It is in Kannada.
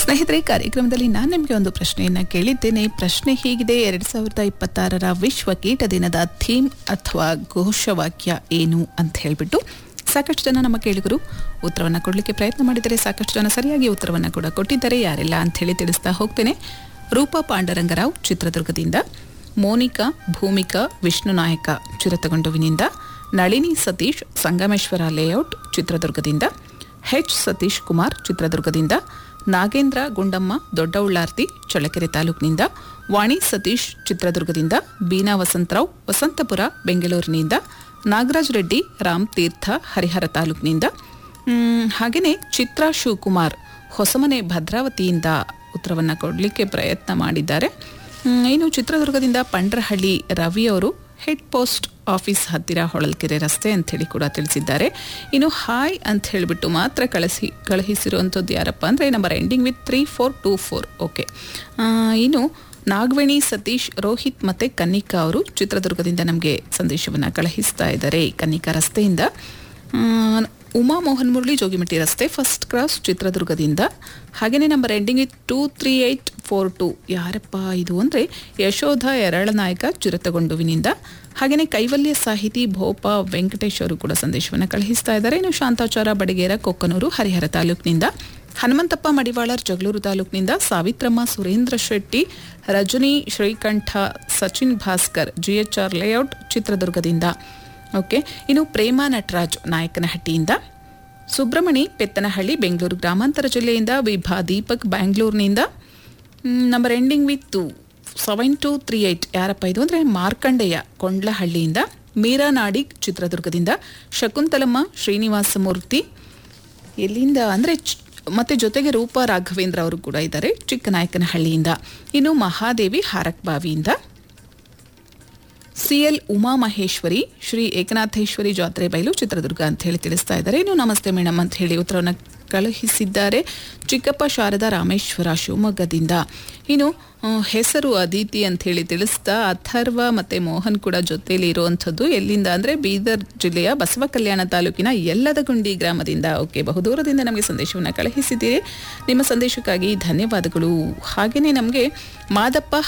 ಸ್ನೇಹಿತರೆ ಕಾರ್ಯಕ್ರಮದಲ್ಲಿ ನಾನು ನಿಮಗೆ ಒಂದು ಪ್ರಶ್ನೆಯನ್ನ ಕೇಳಿದ್ದೇನೆ ಪ್ರಶ್ನೆ ಹೀಗಿದೆ ಎರಡ್ ಸಾವಿರದ ಇಪ್ಪತ್ತಾರರ ವಿಶ್ವ ಕೀಟ ದಿನದ ಥೀಮ್ ಅಥವಾ ಘೋಷವಾಕ್ಯ ಏನು ಅಂತ ಹೇಳ್ಬಿಟ್ಟು ಸಾಕಷ್ಟು ಜನ ನಮ್ಮ ಕೇಳಿಗರು ಉತ್ತರವನ್ನು ಕೊಡಲಿಕ್ಕೆ ಪ್ರಯತ್ನ ಮಾಡಿದರೆ ಸಾಕಷ್ಟು ಜನ ಸರಿಯಾಗಿ ಉತ್ತರವನ್ನು ಕೂಡ ಕೊಟ್ಟಿದ್ದಾರೆ ಯಾರೆಲ್ಲ ಅಂತ ಹೇಳಿ ತಿಳಿಸ್ತಾ ಹೋಗ್ತೇನೆ ರೂಪಾ ಪಾಂಡರಂಗರಾವ್ ಚಿತ್ರದುರ್ಗದಿಂದ ಮೋನಿಕಾ ಭೂಮಿಕಾ ವಿಷ್ಣುನಾಯಕ ಚಿರತಗೊಂಡುವಿನಿಂದ ನಳಿನಿ ಸತೀಶ್ ಸಂಗಮೇಶ್ವರ ಲೇಔಟ್ ಚಿತ್ರದುರ್ಗದಿಂದ ಹೆಚ್ ಸತೀಶ್ ಕುಮಾರ್ ಚಿತ್ರದುರ್ಗದಿಂದ ನಾಗೇಂದ್ರ ಗುಂಡಮ್ಮ ದೊಡ್ಡಉಳ್ಳಾರ್ತಿ ಚಳ್ಳಕೆರೆ ತಾಲೂಕಿನಿಂದ ವಾಣಿ ಸತೀಶ್ ಚಿತ್ರದುರ್ಗದಿಂದ ಬೀನಾ ವಸಂತರಾವ್ ವಸಂತಪುರ ಬೆಂಗಳೂರಿನಿಂದ ನಾಗರಾಜ್ ರೆಡ್ಡಿ ರಾಮ್ ತೀರ್ಥ ಹರಿಹರ ತಾಲೂಕಿನಿಂದ ಮ್, ಹಾಗೆಯೇ ಚಿತ್ರಾ ಶಿವಕುಮಾರ್ ಹೊಸಮನೆ ಭದ್ರಾವತಿಯಿಂದ ಉತ್ತರವನ್ನು ಕೊಡಲಿಕ್ಕೆ ಪ್ರಯತ್ನ ಮಾಡಿದ್ದಾರೆ ಮ್, ಇನ್ನು ಚಿತ್ರದುರ್ಗದಿಂದ ಪಂಡ್ರಹಳ್ಳಿ ರವಿ ಅವರು ಹೆಡ್ ಪೋಸ್ಟ್ ಆಫೀಸ್ ಹತ್ತಿರ ಹೊಳಲ್ಕೆರೆ ರಸ್ತೆ ಅಂಥೇಳಿ ಕೂಡ ತಿಳಿಸಿದ್ದಾರೆ ಇನ್ನು ಹಾಯ್ ಅಂತ ಹೇಳಿಬಿಟ್ಟು ಮಾತ್ರ ಕಳಿಸಿ ಕಳುಹಿಸಿರುವಂಥದ್ದು ಯಾರಪ್ಪ ಅಂದರೆ number ending with three four two four okay ಇನ್ನು ನಾಗವೇಣಿ ಸತೀಶ್ ರೋಹಿತ್ ಮತ್ತು ಕನ್ನಿಕಾ ಅವರು ಚಿತ್ರದುರ್ಗದಿಂದ ನಮಗೆ ಸಂದೇಶವನ್ನು ಕಳುಹಿಸ್ತಾ ಇದ್ದಾರೆ ಕನ್ನಿಕಾ ರಸ್ತೆಯಿಂದ ಆ, ಉಮಾ ಮೋಹನ್ ಮುರಳಿ ಜೋಗಿಮಟ್ಟಿ ರಸ್ತೆ ಫಸ್ಟ್ ಕ್ರಾಸ್ ಚಿತ್ರದುರ್ಗದಿಂದ ಹಾಗೆಯೇ number ending with two three eight four two ಯಾರಪ್ಪ ಇದು ಅಂದರೆ ಯಶೋಧ ಎರಳನಾಯಕ ಚಿರತಗೊಂಡುವಿನಿಂದ ಹಾಗೆಯೇ ಕೈವಲ್ಯ ಸಾಹಿತಿ ಭೋಪ ವೆಂಕಟೇಶ್ ಅವರು ಕೂಡ ಸಂದೇಶವನ್ನು ಕಳುಹಿಸ್ತಾ ಇದ್ದಾರೆ ಇನ್ನು ಶಾಂತಾಚಾರ ಬಡಗೇರ ಕೊಕ್ಕನೂರು ಹರಿಹರ ತಾಲೂಕಿನಿಂದ ಹನುಮಂತಪ್ಪ ಮಡಿವಾಳರ್ ಜಗಳೂರು ತಾಲೂಕಿನಿಂದ ಸಾವಿತ್ರಮ್ಮ ಸುರೇಂದ್ರ ಶೆಟ್ಟಿ ರಜನಿ ಶ್ರೀಕಂಠ ಸಚಿನ್ ಭಾಸ್ಕರ್ ಜಿಎಚ್ಆರ್ ಲೇಔಟ್ ಚಿತ್ರದುರ್ಗದಿಂದ ಓಕೆ ಇನ್ನು ಪ್ರೇಮಾ ನಟರಾಜ್ ನಾಯಕನಹಟ್ಟಿಯಿಂದ ಸುಬ್ರಮಣಿ ಪೆತ್ತನಹಳ್ಳಿ ಬೆಂಗಳೂರು ಗ್ರಾಮಾಂತರ ಜಿಲ್ಲೆಯಿಂದ ವಿಭಾ ದೀಪಕ್ ಬ್ಯಾಂಗ್ಳೂರಿನಿಂದ number ending with seven two three eight ಯಾರಪ್ಪ ಇದು ಅಂದರೆ ಮಾರ್ಕಂಡೆಯ ಕೊಂಡ್ಲಹಳ್ಳಿಯಿಂದ ಮೀರಾ ನಾಡಿಗ್ ಚಿತ್ರದುರ್ಗದಿಂದ ಶಕುಂತಲಮ್ಮ ಶ್ರೀನಿವಾಸ ಮೂರ್ತಿ ಎಲ್ಲಿಂದ ಅಂದರೆ ಮತ್ತೆ ಜೊತೆಗೆ ರೂಪಾ ರಾಘವೇಂದ್ರ ಅವರು ಕೂಡ ಇದ್ದಾರೆ ಚಿಕ್ಕನಾಯಕನಹಳ್ಳಿಯಿಂದ ಇನ್ನು ಮಹಾದೇವಿ ಹಾರಕ್ಬಾವಿಯಿಂದ ಸಿಎಲ್ ಉಮಾ ಮಹೇಶ್ವರಿ ಶ್ರೀ ಏಕನಾಥೇಶ್ವರಿ ಜಾತ್ರೆ ಬಯಲು ಚಿತ್ರದುರ್ಗ ಅಂತ ಹೇಳಿ ತಿಳಿಸ್ತಾ ಇದ್ದಾರೆ ಇನ್ನು ನಮಸ್ತೆ ಮೇಡಮ್ ಅಂತ ಹೇಳಿ ಉತ್ತರವನ್ನು ಕಳುಹಿಸಿದ್ದಾರೆ ಚಿಕ್ಕಪ್ಪ ಶಾರದಾ ರಾಮೇಶ್ವರ ಶಿವಮೊಗ್ಗದಿಂದ ಇನ್ನು ಆ, ಹೆಸರು ಅದಿತಿ ಅಂತ ಹೇಳಿ ತಿಳಿಸ್ತಾ ಅಥರ್ವ ಮತ್ತು ಮೋಹನ್ ಕೂಡ ಜೊತೆಯಲ್ಲಿ ಇರುವಂಥದ್ದು ಎಲ್ಲಿಂದ ಅಂದರೆ ಬೀದರ್ ಜಿಲ್ಲೆಯ ಬಸವ ಕಲ್ಯಾಣ ತಾಲೂಕಿನ ಯಲ್ಲದಗುಂಡಿ ಗ್ರಾಮದಿಂದ ಓಕೆ ಬಹುದೂರದಿಂದ ನಮಗೆ ಸಂದೇಶವನ್ನು ಕಳುಹಿಸಿದ್ದೀರಿ ನಿಮ್ಮ ಸಂದೇಶಕ್ಕಾಗಿ ಧನ್ಯವಾದಗಳು ಹಾಗೆಯೇ ನಮಗೆ ಮಾದಪ್ಪ